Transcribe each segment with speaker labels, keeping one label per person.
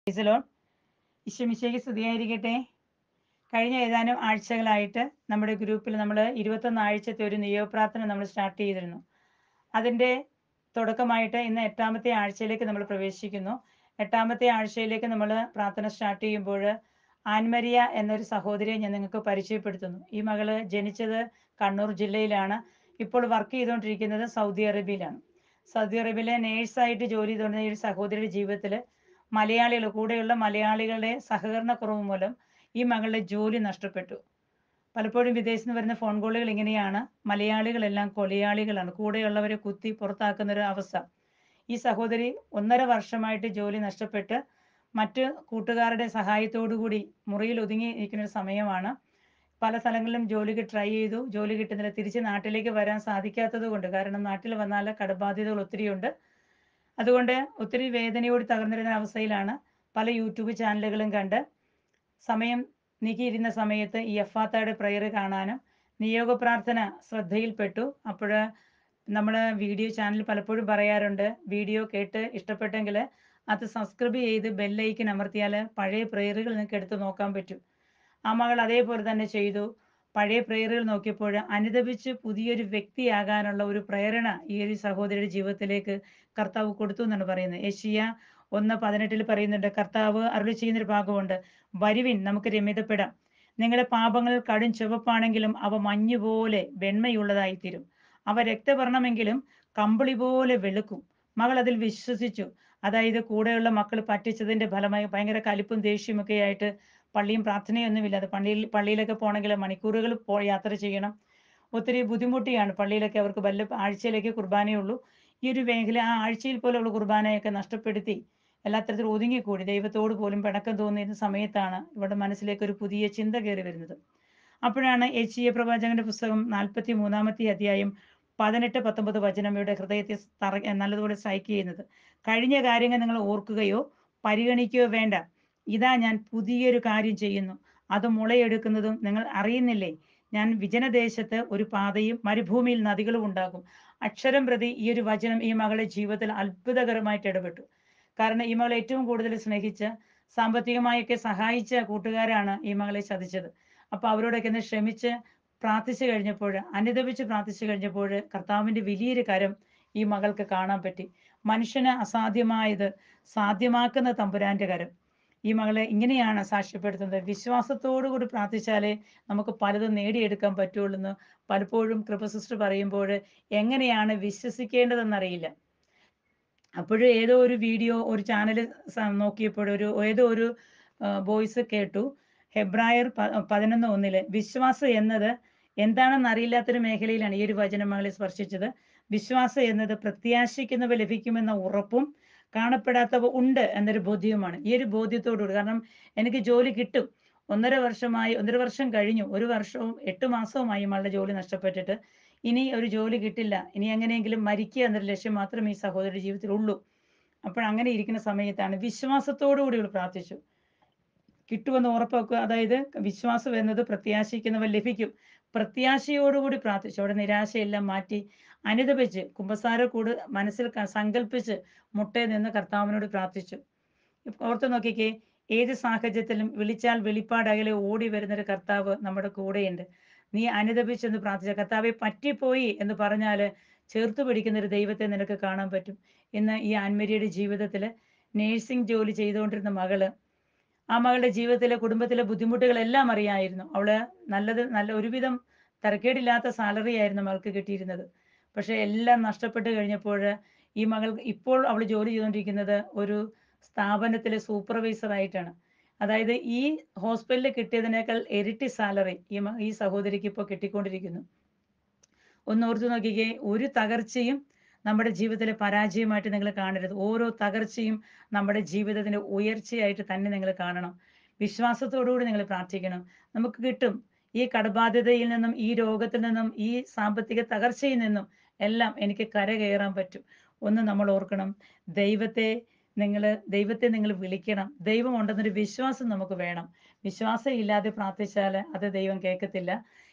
Speaker 1: പ്രൈസലോൺ ഈശ്വമിശയ്ക്ക് സ്തുതിയായിരിക്കട്ടെ കഴിഞ്ഞ ഏതാനും ആഴ്ചകളായിട്ട് നമ്മുടെ ഗ്രൂപ്പിൽ നമ്മൾ ഇരുപത്തൊന്ന് ആഴ്ചത്തെ ഒരു നിയോഗപ്രാർത്ഥന നമ്മൾ സ്റ്റാർട്ട് ചെയ്തിരുന്നു അതിൻ്റെ തുടക്കമായിട്ട് ഇന്ന് എട്ടാമത്തെ ആഴ്ചയിലേക്ക് നമ്മൾ പ്രവേശിക്കുന്നു എട്ടാമത്തെ ആഴ്ചയിലേക്ക് നമ്മൾ പ്രാർത്ഥന സ്റ്റാർട്ട് ചെയ്യുമ്പോൾ ആൻമരിയ എന്നൊരു സഹോദരിയെ ഞാൻ നിങ്ങൾക്ക് പരിചയപ്പെടുത്തുന്നു ഈ മകള് ജനിച്ചത് കണ്ണൂർ ജില്ലയിലാണ് ഇപ്പോൾ വർക്ക് ചെയ്തുകൊണ്ടിരിക്കുന്നത് സൗദി അറേബ്യയിലാണ് സൗദി അറേബ്യയിലെ നേഴ്സായിട്ട് ജോലി ചെയ്തുകൊണ്ടിരുന്ന ഈ ഒരു സഹോദരിയുടെ ജീവിതത്തിൽ മലയാളികൾ കൂടെയുള്ള മലയാളികളുടെ സഹകരണക്കുറവ് മൂലം ഈ മകളുടെ ജോലി നഷ്ടപ്പെട്ടു പലപ്പോഴും വിദേശത്ത് നിന്ന് വരുന്ന ഫോൺ കോളുകൾ ഇങ്ങനെയാണ് മലയാളികളെല്ലാം കൊലയാളികളാണ് കൂടെയുള്ളവരെ കുത്തി പുറത്താക്കുന്ന ഒരു അവസ്ഥ ഈ സഹോദരി ഒന്നര വർഷമായിട്ട് ജോലി നഷ്ടപ്പെട്ട് മറ്റ് കൂട്ടുകാരുടെ സഹായത്തോടു കൂടി മുറിയിൽ ഒതുങ്ങി ഇരിക്കുന്ന ഒരു സമയമാണ് പല സ്ഥലങ്ങളിലും ജോലിക്ക് ട്രൈ ചെയ്തു ജോലി കിട്ടുന്നില്ല തിരിച്ച് നാട്ടിലേക്ക് വരാൻ സാധിക്കാത്തത് കൊണ്ട് കാരണം നാട്ടിൽ വന്നാൽ കടബാധ്യതകൾ ഒത്തിരിയുണ്ട് അതുകൊണ്ട് ഒത്തിരി വേദനയോട് തകർന്നിരുന്ന അവസ്ഥയിലാണ് പല യൂട്യൂബ് ചാനലുകളും കണ്ട് സമയം നീക്കിയിരുന്ന സമയത്ത് ഈ എഫാത്തയുടെ പ്രയർ കാണാനും നിയോഗ പ്രാർത്ഥന ശ്രദ്ധയിൽപ്പെട്ടു അപ്പോൾ നമ്മൾ വീഡിയോ ചാനൽ പലപ്പോഴും പറയാറുണ്ട് വീഡിയോ കേട്ട് ഇഷ്ടപ്പെട്ടെങ്കിൽ അത് സബ്സ്ക്രൈബ് ചെയ്ത് ബെല്ലൈക്കൻ അമർത്തിയാൽ പഴയ പ്രേയറുകൾ നിങ്ങൾക്ക് എടുത്ത് നോക്കാൻ പറ്റും ആ മകൾ അതേപോലെ തന്നെ ചെയ്തു പഴയ പ്രേയറുകൾ നോക്കിയപ്പോൾ അനുദപിച്ച് പുതിയൊരു വ്യക്തിയാകാനുള്ള ഒരു പ്രേരണ ഈ ഒരു സഹോദരിയുടെ ജീവിതത്തിലേക്ക് കർത്താവ് കൊടുത്തു എന്നാണ് പറയുന്നത് ഏഷ്യ ഒന്ന് പതിനെട്ടിൽ പറയുന്നുണ്ട് കർത്താവ് അരുളി ചെയ്യുന്നൊരു ഭാഗമുണ്ട് വരുവിൻ നമുക്ക് രമിതപ്പെടാം നിങ്ങളുടെ പാപങ്ങൾ കടും ചുവപ്പാണെങ്കിലും അവ മഞ്ഞുപോലെ വെണ്മയുള്ളതായി തീരും അവ രക്തവർണ്ണമെങ്കിലും കമ്പിളി പോലെ വെളുക്കും മകൾ അതിൽ വിശ്വസിച്ചു അതായത് കൂടെയുള്ള മക്കൾ പറ്റിച്ചതിന്റെ ഫലമായി ഭയങ്കര കലിപ്പും ദേഷ്യം ഒക്കെ ആയിട്ട് പള്ളിയും പ്രാർത്ഥനയൊന്നുമില്ല അത് പള്ളിയിൽ പള്ളിയിലൊക്കെ പോകണമെങ്കിൽ മണിക്കൂറുകൾ പോ യാത്ര ചെയ്യണം ഒത്തിരി ബുദ്ധിമുട്ടിയാണ് പള്ളിയിലൊക്കെ അവർക്ക് വല്ല ആഴ്ചയിലേക്ക് കുർബാനയുള്ളൂ ഈ ഒരു മേഖല ആ ആഴ്ചയിൽ പോലുള്ള കുർബാനയൊക്കെ നഷ്ടപ്പെടുത്തി എല്ലാത്തരത്തിലും ഒതുങ്ങിക്കൂടി ദൈവത്തോട് പോലും പിണക്കം തോന്നിയിരുന്ന സമയത്താണ് ഇവിടെ മനസ്സിലേക്ക് ഒരു പുതിയ ചിന്ത കയറി വരുന്നത് അപ്പോഴാണ് എച്ച് എ പ്രവാചകന്റെ പുസ്തകം നാൽപ്പത്തി മൂന്നാമത്തെ അധ്യായം പതിനെട്ട് പത്തൊമ്പത് വചനം ഇവിടെ ഹൃദയത്തെ തറ നല്ലതുപോലെ സ്ട്രൈക്ക് ചെയ്യുന്നത് കഴിഞ്ഞ കാര്യങ്ങൾ നിങ്ങൾ ഓർക്കുകയോ പരിഗണിക്കുകയോ വേണ്ട ഇതാ ഞാൻ പുതിയൊരു കാര്യം ചെയ്യുന്നു അത് മുളയെടുക്കുന്നതും നിങ്ങൾ അറിയുന്നില്ലേ ഞാൻ വിജനദേശത്ത് ഒരു പാതയും മരുഭൂമിയിൽ നദികളും ഉണ്ടാകും അക്ഷരം പ്രതി ഈ ഒരു വചനം ഈ മകളുടെ ജീവിതത്തിൽ അത്ഭുതകരമായിട്ട് ഇടപെട്ടു കാരണം ഈ മകളെ ഏറ്റവും കൂടുതൽ സ്നേഹിച്ച് സാമ്പത്തികമായൊക്കെ സഹായിച്ച കൂട്ടുകാരാണ് ഈ മകളെ ചതിച്ചത് അപ്പൊ അവരോടൊക്കെ ഒന്ന് ക്ഷമിച്ച് പ്രാർത്ഥിച്ചു കഴിഞ്ഞപ്പോൾ അനുദപിച്ച് പ്രാർത്ഥിച്ചു കഴിഞ്ഞപ്പോൾ കർത്താവിന്റെ വലിയൊരു കരം ഈ മകൾക്ക് കാണാൻ പറ്റി മനുഷ്യന് അസാധ്യമായത് സാധ്യമാക്കുന്ന തമ്പുരാന്റെ കരം ഈ മകളെ ഇങ്ങനെയാണ് സാക്ഷ്യപ്പെടുത്തുന്നത് വിശ്വാസത്തോടു കൂടി പ്രാർത്ഥിച്ചാലേ നമുക്ക് പലതും നേടിയെടുക്കാൻ പറ്റുള്ളൂ എന്ന് പലപ്പോഴും കൃപ സിസ്റ്റർ പറയുമ്പോൾ എങ്ങനെയാണ് വിശ്വസിക്കേണ്ടതെന്നറിയില്ല അപ്പോഴും ഏതോ ഒരു വീഡിയോ ഒരു ചാനൽ നോക്കിയപ്പോൾ ഒരു ഏതോ ഒരു വോയിസ് കേട്ടു ഹെബ്രായർ പതിനൊന്ന് ഒന്നില് വിശ്വാസം എന്നത് എന്താണെന്ന് അറിയില്ലാത്തൊരു മേഖലയിലാണ് ഈ ഒരു വചനം മകളെ സ്പർശിച്ചത് വിശ്വാസം എന്നത് പ്രത്യാശിക്കുന്നവ ലഭിക്കുമെന്ന ഉറപ്പും കാണപ്പെടാത്തവ ഉണ്ട് എന്നൊരു ബോധ്യവുമാണ് ഈ ഒരു ബോധ്യത്തോടുകൂടി കാരണം എനിക്ക് ജോലി കിട്ടും ഒന്നര വർഷമായി ഒന്നര വർഷം കഴിഞ്ഞു ഒരു വർഷവും എട്ട് മാസവുമായി മകളുടെ ജോലി നഷ്ടപ്പെട്ടിട്ട് ഇനി ഒരു ജോലി കിട്ടില്ല ഇനി എങ്ങനെയെങ്കിലും മരിക്കുക എന്നൊരു ലക്ഷ്യം മാത്രമേ ഈ സഹോദരി ജീവിതത്തിൽ ഉള്ളൂ അപ്പോൾ അങ്ങനെ ഇരിക്കുന്ന സമയത്താണ് വിശ്വാസത്തോടു കൂടി ഇവൾ പ്രാർത്ഥിച്ചു കിട്ടുമെന്ന് ഉറപ്പാക്കുക അതായത് വിശ്വാസം എന്നത് പ്രത്യാശിക്കുന്നവർ ലഭിക്കും പ്രത്യാശയോടുകൂടി പ്രാർത്ഥിച്ചു അവിടെ നിരാശയെല്ലാം മാറ്റി അനുദപിച്ച് കുമ്പസാര കൂട് മനസ്സിൽ സങ്കല്പിച്ച് മുട്ടയിൽ നിന്ന് കർത്താവിനോട് പ്രാർത്ഥിച്ചു ഓർത്ത് നോക്കിക്കേ ഏത് സാഹചര്യത്തിലും വിളിച്ചാൽ വെളിപ്പാടകലെ ഓടി വരുന്നൊരു കർത്താവ് നമ്മുടെ കൂടെയുണ്ട് നീ അനുദപിച്ചെന്ന് പ്രാർത്ഥിച്ച കർത്താവെ പറ്റിപ്പോയി എന്ന് പറഞ്ഞാൽ ചേർത്ത് പിടിക്കുന്ന ഒരു ദൈവത്തെ നിനക്ക് കാണാൻ പറ്റും ഇന്ന് ഈ ആൻമരിയുടെ ജീവിതത്തിൽ നേഴ്സിംഗ് ജോലി ചെയ്തുകൊണ്ടിരുന്ന മകള് ആ മകളുടെ ജീവിതത്തിലെ കുടുംബത്തിലെ ബുദ്ധിമുട്ടുകളെല്ലാം അറിയായിരുന്നു അവള് നല്ലത് നല്ല ഒരുവിധം തരക്കേടില്ലാത്ത സാലറി ആയിരുന്നു മകൾക്ക് കിട്ടിയിരുന്നത് പക്ഷെ എല്ലാം നഷ്ടപ്പെട്ട് കഴിഞ്ഞപ്പോൾ ഈ മകൾ ഇപ്പോൾ അവൾ ജോലി ചെയ്തുകൊണ്ടിരിക്കുന്നത് ഒരു സ്ഥാപനത്തിലെ സൂപ്പർവൈസർ ആയിട്ടാണ് അതായത് ഈ ഹോസ്പിറ്റലിൽ കിട്ടിയതിനേക്കാൾ ഇരട്ടി സാലറി ഈ ഈ സഹോദരിക്ക് ഇപ്പോൾ കിട്ടിക്കൊണ്ടിരിക്കുന്നു ഒന്ന് ഓർത്തു നോക്കിക്കേ ഒരു തകർച്ചയും നമ്മുടെ ജീവിതത്തിലെ പരാജയമായിട്ട് നിങ്ങൾ കാണരുത് ഓരോ തകർച്ചയും നമ്മുടെ ജീവിതത്തിന്റെ ഉയർച്ചയായിട്ട് തന്നെ നിങ്ങൾ കാണണം വിശ്വാസത്തോടുകൂടി നിങ്ങൾ പ്രാർത്ഥിക്കണം നമുക്ക് കിട്ടും ഈ കടബാധ്യതയിൽ നിന്നും ഈ രോഗത്തിൽ നിന്നും ഈ സാമ്പത്തിക തകർച്ചയിൽ നിന്നും എല്ലാം എനിക്ക് കരകയറാൻ പറ്റും ഒന്ന് നമ്മൾ ഓർക്കണം ദൈവത്തെ നിങ്ങൾ ദൈവത്തെ നിങ്ങൾ വിളിക്കണം ദൈവം ഉണ്ടെന്നൊരു വിശ്വാസം നമുക്ക് വേണം വിശ്വാസം ഇല്ലാതെ പ്രാർത്ഥിച്ചാൽ അത് ദൈവം കേൾക്കത്തില്ല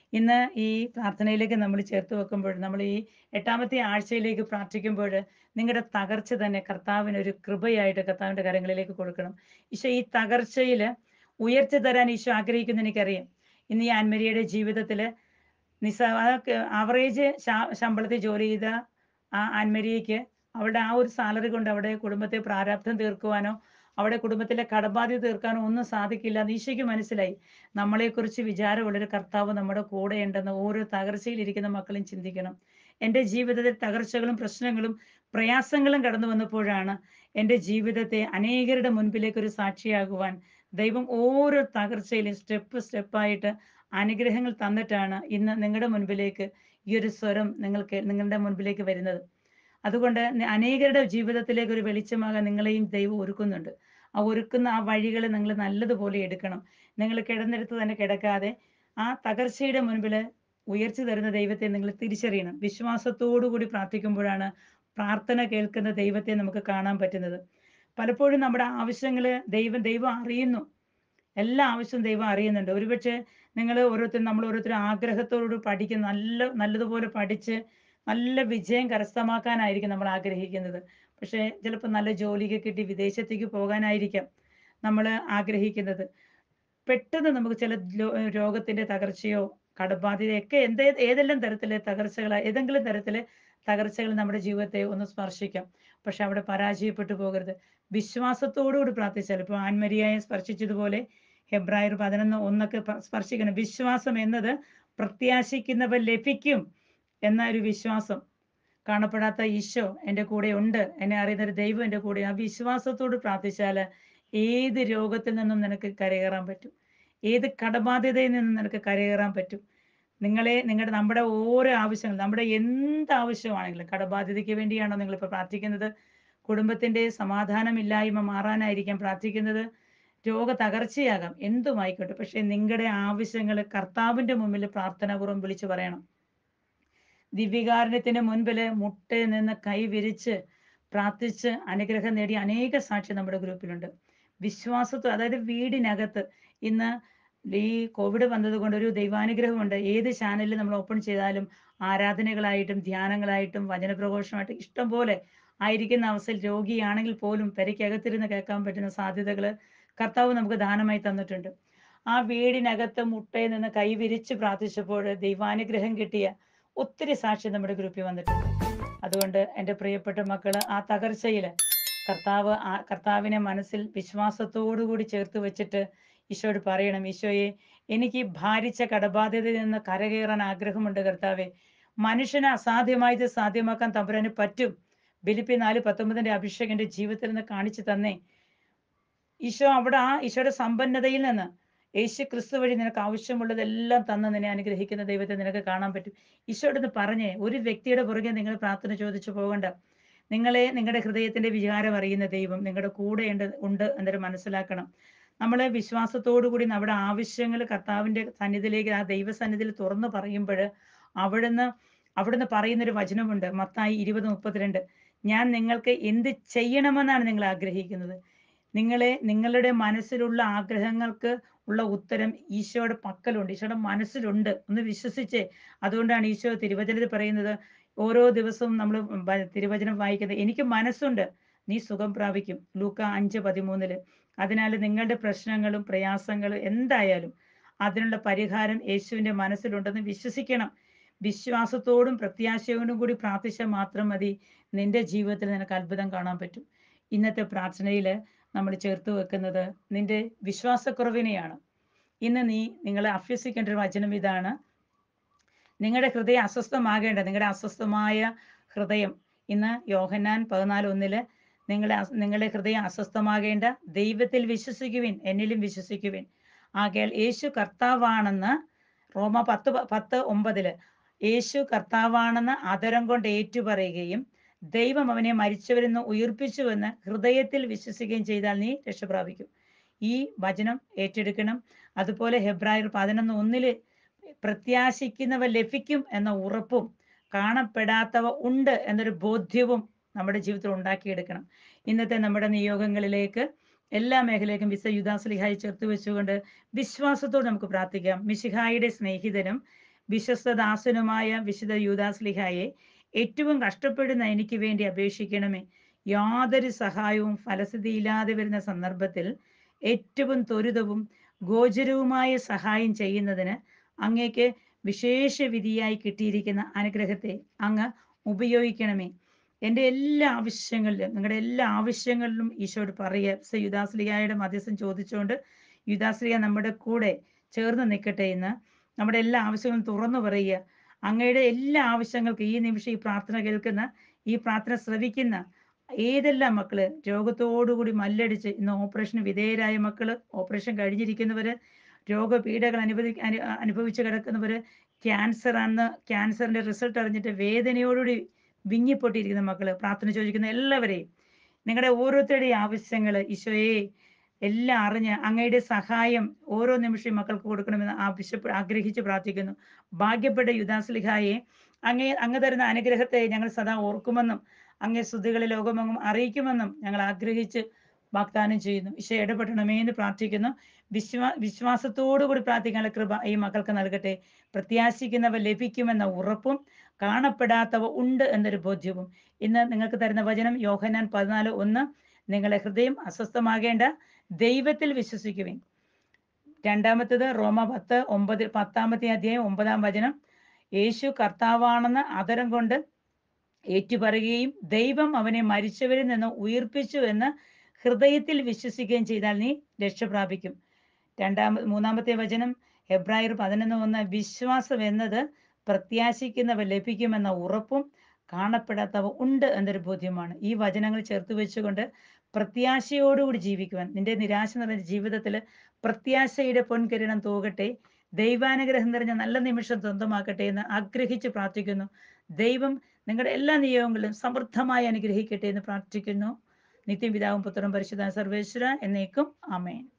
Speaker 1: ഇന്ന് ഈ പ്രാർത്ഥനയിലേക്ക് നമ്മൾ ചേർത്ത് വെക്കുമ്പോൾ നമ്മൾ ഈ എട്ടാമത്തെ ആഴ്ചയിലേക്ക് പ്രാർത്ഥിക്കുമ്പോൾ നിങ്ങളുടെ തകർച്ച തന്നെ കർത്താവിന് ഒരു കൃപയായിട്ട് കർത്താവിന്റെ കരങ്ങളിലേക്ക് കൊടുക്കണം ഈശോ ഈ തകർച്ചയിൽ ഉയർത്തി തരാൻ ഈശോ ആഗ്രഹിക്കുന്ന എനിക്കറിയാം ഇന്ന് ഈ ആൻമരിയുടെ ജീവിതത്തിൽ നിസ ആവറേജ് ശമ്പളത്തിൽ ജോലി ചെയ്ത ആ ആൻമരിയയ്ക്ക് അവളുടെ ആ ഒരു സാലറി കൊണ്ട് അവിടെ കുടുംബത്തെ പ്രാരാബ്ധം തീർക്കുവാനോ അവിടെ കുടുംബത്തിലെ കടബാധ്യത തീർക്കാനോ ഒന്നും സാധിക്കില്ല എന്ന് ഈശോയ്ക്ക് മനസ്സിലായി നമ്മളെക്കുറിച്ച് വിചാരമുള്ളൊരു കർത്താവ് നമ്മുടെ കൂടെ ഉണ്ടെന്ന് ഓരോ തകർച്ചയിലിരിക്കുന്ന മക്കളും ചിന്തിക്കണം എൻ്റെ ജീവിതത്തിൽ തകർച്ചകളും പ്രശ്നങ്ങളും പ്രയാസങ്ങളും കടന്നു വന്നപ്പോഴാണ് എൻ്റെ ജീവിതത്തെ അനേകരുടെ മുൻപിലേക്ക് ഒരു സാക്ഷിയാകുവാൻ ദൈവം ഓരോ തകർച്ചയിലും സ്റ്റെപ്പ് സ്റ്റെപ്പായിട്ട് അനുഗ്രഹങ്ങൾ തന്നിട്ടാണ് ഇന്ന് നിങ്ങളുടെ മുൻപിലേക്ക് ഈ ഒരു സ്വരം നിങ്ങൾക്ക് നിങ്ങളുടെ മുൻപിലേക്ക് വരുന്നത് അതുകൊണ്ട് അനേകരുടെ ജീവിതത്തിലേക്ക് ഒരു വെളിച്ചമാകാൻ നിങ്ങളെയും ദൈവം ഒരുക്കുന്നുണ്ട് ആ ഒരുക്കുന്ന ആ വഴികൾ നിങ്ങൾ നല്ലതുപോലെ എടുക്കണം നിങ്ങൾ കിടന്നെടുത്ത് തന്നെ കിടക്കാതെ ആ തകർച്ചയുടെ മുൻപിൽ ഉയർച്ച തരുന്ന ദൈവത്തെ നിങ്ങൾ തിരിച്ചറിയണം വിശ്വാസത്തോടു കൂടി പ്രാർത്ഥിക്കുമ്പോഴാണ് പ്രാർത്ഥന കേൾക്കുന്ന ദൈവത്തെ നമുക്ക് കാണാൻ പറ്റുന്നത് പലപ്പോഴും നമ്മുടെ ആവശ്യങ്ങൾ ദൈവം ദൈവം അറിയുന്നു എല്ലാ ആവശ്യവും ദൈവം അറിയുന്നുണ്ട് ഒരുപക്ഷെ നിങ്ങൾ ഓരോരുത്തരും നമ്മൾ ഓരോരുത്തരും ആഗ്രഹത്തോട് പഠിക്കുന്ന നല്ല നല്ലതുപോലെ പഠിച്ച് നല്ല വിജയം കരസ്ഥമാക്കാനായിരിക്കും നമ്മൾ ആഗ്രഹിക്കുന്നത് പക്ഷേ ചിലപ്പോൾ നല്ല ജോലിക്ക് കിട്ടി വിദേശത്തേക്ക് പോകാനായിരിക്കാം നമ്മൾ ആഗ്രഹിക്കുന്നത് പെട്ടെന്ന് നമുക്ക് ചില രോഗത്തിന്റെ തകർച്ചയോ കടബാധ്യതയൊക്കെ എന്ത് ഏതെല്ലാം തരത്തിലെ തകർച്ചകൾ ഏതെങ്കിലും തരത്തിലെ തകർച്ചകൾ നമ്മുടെ ജീവിതത്തെ ഒന്ന് സ്പർശിക്കാം പക്ഷെ അവിടെ പരാജയപ്പെട്ടു പോകരുത് വിശ്വാസത്തോടുകൂടി പ്രാർത്ഥിച്ചാൽ ഇപ്പോൾ ആൻമരിയായെ സ്പർശിച്ചതുപോലെ ഹെബ്രായർ പതിനൊന്ന് ഒന്നൊക്കെ സ്പർശിക്കണം വിശ്വാസം എന്നത് പ്രത്യാശിക്കുന്നവ ലഭിക്കും എന്ന ഒരു വിശ്വാസം കാണപ്പെടാത്ത ഈശോ എൻ്റെ കൂടെ ഉണ്ട് എന്നെ അറിയുന്ന ഒരു ദൈവം എൻ്റെ കൂടെ ആ വിശ്വാസത്തോട് പ്രാർത്ഥിച്ചാൽ ഏത് രോഗത്തിൽ നിന്നും നിനക്ക് കരകയറാൻ പറ്റും ഏത് കടബാധ്യതയിൽ നിന്നും നിനക്ക് കരകയറാൻ പറ്റും നിങ്ങളെ നിങ്ങളുടെ നമ്മുടെ ഓരോ ആവശ്യങ്ങൾ നമ്മുടെ എന്ത് ആവശ്യമാണെങ്കിലും കടബാധ്യതയ്ക്ക് വേണ്ടിയാണോ നിങ്ങളിപ്പോൾ പ്രാർത്ഥിക്കുന്നത് കുടുംബത്തിന്റെ സമാധാനമില്ലായ്മ മാറാനായിരിക്കാം പ്രാർത്ഥിക്കുന്നത് രോഗ തകർച്ചയാകാം എന്തുമായിക്കോട്ടെ പക്ഷെ നിങ്ങളുടെ ആവശ്യങ്ങൾ കർത്താവിന്റെ മുമ്പിൽ പ്രാർത്ഥനാപൂർവ്വം വിളിച്ചു പറയണം ദിവ്യകാരണത്തിന് മുൻപിൽ മുട്ട നിന്ന് കൈ വിരിച്ച് പ്രാർത്ഥിച്ച് അനുഗ്രഹം നേടിയ അനേക സാക്ഷി നമ്മുടെ ഗ്രൂപ്പിലുണ്ട് വിശ്വാസത്തോ അതായത് വീടിനകത്ത് ഇന്ന് ഈ കോവിഡ് വന്നത് കൊണ്ട് ഒരു ദൈവാനുഗ്രഹമുണ്ട് ഏത് ചാനലിൽ നമ്മൾ ഓപ്പൺ ചെയ്താലും ആരാധനകളായിട്ടും ധ്യാനങ്ങളായിട്ടും വചനപ്രഘോഷമായിട്ടും ഇഷ്ടം പോലെ ആയിരിക്കുന്ന അവസ്ഥയിൽ രോഗിയാണെങ്കിൽ പോലും പെരയ്ക്കകത്തിരുന്ന് കേൾക്കാൻ പറ്റുന്ന സാധ്യതകൾ കർത്താവ് നമുക്ക് ദാനമായി തന്നിട്ടുണ്ട് ആ വീടിനകത്ത് മുട്ടയിൽ നിന്ന് കൈവിരിച്ച് പ്രാർത്ഥിച്ചപ്പോൾ ദൈവാനുഗ്രഹം കിട്ടിയ ഒത്തിരി സാക്ഷി നമ്മുടെ ഗ്രൂപ്പിൽ വന്നിട്ടുണ്ട് അതുകൊണ്ട് എൻ്റെ പ്രിയപ്പെട്ട മക്കള് ആ തകർച്ചയിൽ കർത്താവ് ആ കർത്താവിനെ മനസ്സിൽ വിശ്വാസത്തോടുകൂടി ചേർത്ത് വെച്ചിട്ട് ഈശോയോട് പറയണം ഈശോയെ എനിക്ക് ഭാരിച്ച കടബാധ്യതയിൽ നിന്ന് കരകയറാൻ ആഗ്രഹമുണ്ട് കർത്താവെ മനുഷ്യന് അസാധ്യമായത് സാധ്യമാക്കാൻ തമ്പുരാന് പറ്റും ബിലിപ്പി നാല് പത്തൊമ്പതിന്റെ അഭിഷേകം എൻ്റെ ജീവിതത്തിൽ നിന്ന് കാണിച്ചു തന്നേ ഈശോ അവിടെ ആ ഈശോയുടെ സമ്പന്നതയിൽ നിന്ന് യേശു ക്രിസ്തു വഴി നിനക്ക് ആവശ്യമുള്ളതെല്ലാം തന്ന് നിന്നെ അനുഗ്രഹിക്കുന്ന ദൈവത്തെ നിനക്ക് കാണാൻ പറ്റും ഈശോയുടെ നിന്ന് പറഞ്ഞേ ഒരു വ്യക്തിയുടെ പുറകെ നിങ്ങൾ പ്രാർത്ഥന ചോദിച്ചു പോകണ്ട നിങ്ങളെ നിങ്ങളുടെ ഹൃദയത്തിന്റെ വിചാരം അറിയുന്ന ദൈവം നിങ്ങളുടെ കൂടെ ഉണ്ട് ഉണ്ട് എന്നൊരു മനസ്സിലാക്കണം നമ്മൾ വിശ്വാസത്തോടു കൂടി നമ്മുടെ ആവശ്യങ്ങൾ കർത്താവിന്റെ സന്നിധിയിലേക്ക് ആ ദൈവസന്നിധിയിൽ തുറന്നു പറയുമ്പോൾ അവിടുന്ന് അവിടുന്ന് പറയുന്നൊരു വചനമുണ്ട് മത്തായി ഇരുപത് മുപ്പത്തിരണ്ട് ഞാൻ നിങ്ങൾക്ക് എന്ത് ചെയ്യണമെന്നാണ് നിങ്ങൾ ആഗ്രഹിക്കുന്നത് നിങ്ങളെ നിങ്ങളുടെ മനസ്സിലുള്ള ആഗ്രഹങ്ങൾക്ക് ഉള്ള ഉത്തരം ഈശോയുടെ പക്കലുണ്ട് ഈശോയുടെ മനസ്സിലുണ്ട് ഒന്ന് വിശ്വസിച്ചേ അതുകൊണ്ടാണ് ഈശോ തിരുവചനത്തിൽ പറയുന്നത് ഓരോ ദിവസവും നമ്മൾ തിരുവചനം വായിക്കുന്നത് എനിക്ക് മനസ്സുണ്ട് നീ സുഖം പ്രാപിക്കും ലൂക്ക അഞ്ച് പതിമൂന്നില് അതിനാൽ നിങ്ങളുടെ പ്രശ്നങ്ങളും പ്രയാസങ്ങളും എന്തായാലും അതിനുള്ള പരിഹാരം യേശുവിന്റെ മനസ്സിലുണ്ടെന്ന് വിശ്വസിക്കണം വിശ്വാസത്തോടും പ്രത്യാശയോടും കൂടി പ്രാർത്ഥിച്ചാൽ മാത്രം മതി നിന്റെ ജീവിതത്തിൽ നിനക്ക് അത്ഭുതം കാണാൻ പറ്റും ഇന്നത്തെ പ്രാർത്ഥനയിൽ നമ്മൾ ചേർത്ത് വെക്കുന്നത് നിന്റെ വിശ്വാസക്കുറവിനെയാണ് ഇന്ന് നീ നിങ്ങളെ അഭ്യസിക്കേണ്ട ഒരു വചനം ഇതാണ് നിങ്ങളുടെ ഹൃദയം അസ്വസ്ഥമാകേണ്ട നിങ്ങളുടെ അസ്വസ്ഥമായ ഹൃദയം ഇന്ന് യോഹന്നാൻ പതിനാല് ഒന്നില് നിങ്ങളെ നിങ്ങളുടെ ഹൃദയം അസ്വസ്ഥമാകേണ്ട ദൈവത്തിൽ വിശ്വസിക്കുവിൻ എന്നിലും വിശ്വസിക്കുവിൻ ആകയാൽ യേശു കർത്താവാണെന്ന് റോമ പത്ത് പത്ത് ഒമ്പതില് യേശു കർത്താവാണെന്ന് അതരം കൊണ്ട് ഏറ്റുപറയുകയും ദൈവം അവനെ മരിച്ചവരിൽ നിന്ന് ഉയർപ്പിച്ചുവെന്ന് ഹൃദയത്തിൽ വിശ്വസിക്കുകയും ചെയ്താൽ നീ രക്ഷപ്രാപിക്കും ഈ വചനം ഏറ്റെടുക്കണം അതുപോലെ ഹെബ്രായർ പതിനൊന്ന് ഒന്നില് പ്രത്യാശിക്കുന്നവ ലഭിക്കും എന്ന ഉറപ്പും കാണപ്പെടാത്തവ ഉണ്ട് എന്നൊരു ബോധ്യവും നമ്മുടെ ജീവിതത്തിൽ ഉണ്ടാക്കിയെടുക്കണം ഇന്നത്തെ നമ്മുടെ നിയോഗങ്ങളിലേക്ക് എല്ലാ മേഖലയിലേക്കും വിസ യുദാസ്ലിഹായി ചേർത്ത് വെച്ചുകൊണ്ട് വിശ്വാസത്തോടെ നമുക്ക് പ്രാർത്ഥിക്കാം മിശിഹായുടെ സ്നേഹിതനും വിശ്വസ്തദാസനുമായ വിശുദ്ധ യൂദാസ്ലിഹായെ ഏറ്റവും കഷ്ടപ്പെടുന്ന എനിക്ക് വേണ്ടി അപേക്ഷിക്കണമേ യാതൊരു സഹായവും ഫലസിതിയില്ലാതെ വരുന്ന സന്ദർഭത്തിൽ ഏറ്റവും ത്വരിതവും ഗോചരവുമായ സഹായം ചെയ്യുന്നതിന് അങ്ങേക്ക് വിശേഷ വിധിയായി കിട്ടിയിരിക്കുന്ന അനുഗ്രഹത്തെ അങ്ങ് ഉപയോഗിക്കണമേ എൻ്റെ എല്ലാ ആവശ്യങ്ങളിലും നിങ്ങളുടെ എല്ലാ ആവശ്യങ്ങളിലും ഈശോയോട് പറയുക യുദാസ്ലിയായുടെ മധ്യസ്ഥം ചോദിച്ചുകൊണ്ട് യുദാസ്ലിയ നമ്മുടെ കൂടെ ചേർന്ന് നിൽക്കട്ടെ എന്ന് നമ്മുടെ എല്ലാ ആവശ്യങ്ങളും തുറന്നു പറയുക അങ്ങയുടെ എല്ലാ ആവശ്യങ്ങൾക്കും ഈ നിമിഷം ഈ പ്രാർത്ഥന കേൾക്കുന്ന ഈ പ്രാർത്ഥന ശ്രവിക്കുന്ന ഏതെല്ലാം മക്കള് രോഗത്തോടുകൂടി മല്ലടിച്ച് ഇന്ന് ഓപ്പറേഷന് വിധേയരായ മക്കള് ഓപ്പറേഷൻ കഴിഞ്ഞിരിക്കുന്നവര് രോഗപീഠകൾ അനുഭവി അനു അനുഭവിച്ച് കിടക്കുന്നവര് ക്യാൻസർ ആണെന്ന് ക്യാൻസറിന്റെ റിസൾട്ട് അറിഞ്ഞിട്ട് വേദനയോടുകൂടി വിങ്ങിപ്പൊട്ടിയിരിക്കുന്ന മക്കള് പ്രാർത്ഥന ചോദിക്കുന്ന എല്ലാവരെയും നിങ്ങളുടെ ഓരോരുത്തരുടെയും ആവശ്യങ്ങൾ ഈശോയെ എല്ലാം അറിഞ്ഞ് അങ്ങയുടെ സഹായം ഓരോ നിമിഷവും മക്കൾക്ക് കൊടുക്കണമെന്ന് ആവശ്യപ്പെട്ട് ആഗ്രഹിച്ച് പ്രാർത്ഥിക്കുന്നു ഭാഗ്യപ്പെട്ട യുദാസ്ലിഹായെ അങ്ങേ അങ്ങ് തരുന്ന അനുഗ്രഹത്തെ ഞങ്ങൾ സദാ ഓർക്കുമെന്നും അങ്ങേ സ്തുതികളെ ലോകമെങ്ങും അറിയിക്കുമെന്നും ഞങ്ങൾ ആഗ്രഹിച്ച് വാഗ്ദാനം ചെയ്യുന്നു ഈശോ ഇടപെടണമേ എന്ന് പ്രാർത്ഥിക്കുന്നു വിശ്വാ വിശ്വാസത്തോടുകൂടി പ്രാർത്ഥിക്കാനുള്ള കൃപ ഈ മക്കൾക്ക് നൽകട്ടെ പ്രത്യാശിക്കുന്നവ ലഭിക്കുമെന്ന ഉറപ്പും കാണപ്പെടാത്തവ ഉണ്ട് എന്നൊരു ബോധ്യവും ഇന്ന് നിങ്ങൾക്ക് തരുന്ന വചനം യോഹനാൻ പതിനാല് ഒന്ന് നിങ്ങളെ ഹൃദയം അസ്വസ്ഥമാകേണ്ട ദൈവത്തിൽ വിശ്വസിക്കുവിൻ രണ്ടാമത്തേത് റോമ പത്ത് ഒമ്പത് പത്താമത്തെ അധ്യായം ഒമ്പതാം വചനം യേശു കർത്താവാണെന്ന് അതരം കൊണ്ട് ഏറ്റുപറയുകയും ദൈവം അവനെ മരിച്ചവരിൽ നിന്ന് ഉയർപ്പിച്ചു എന്ന് ഹൃദയത്തിൽ വിശ്വസിക്കുകയും ചെയ്താൽ നീ രക്ഷ പ്രാപിക്കും രണ്ടാമ മൂന്നാമത്തെ വചനം എബ്രായർ പതിനൊന്ന് ഒന്ന് വിശ്വാസം എന്നത് പ്രത്യാശിക്കുന്നവ ലഭിക്കുമെന്ന ഉറപ്പും കാണപ്പെടാത്തവ ഉണ്ട് എന്നൊരു ബോധ്യമാണ് ഈ വചനങ്ങൾ ചേർത്ത് വെച്ചുകൊണ്ട് പ്രത്യാശയോടുകൂടി ജീവിക്കുവാൻ നിന്റെ നിരാശ നിറഞ്ഞ ജീവിതത്തിൽ പ്രത്യാശയുടെ പൊൻകിരണം തൂകട്ടെ ദൈവാനുഗ്രഹം നിറഞ്ഞ നല്ല നിമിഷം സ്വന്തമാക്കട്ടെ എന്ന് ആഗ്രഹിച്ച് പ്രാർത്ഥിക്കുന്നു ദൈവം നിങ്ങളുടെ എല്ലാ നിയോഗങ്ങളിലും സമൃദ്ധമായി അനുഗ്രഹിക്കട്ടെ എന്ന് പ്രാർത്ഥിക്കുന്നു നിത്യം പിതാവും പുത്രനും പരിശുദ്ധ സർവേശ്വര എന്നേക്കും ആമേൻ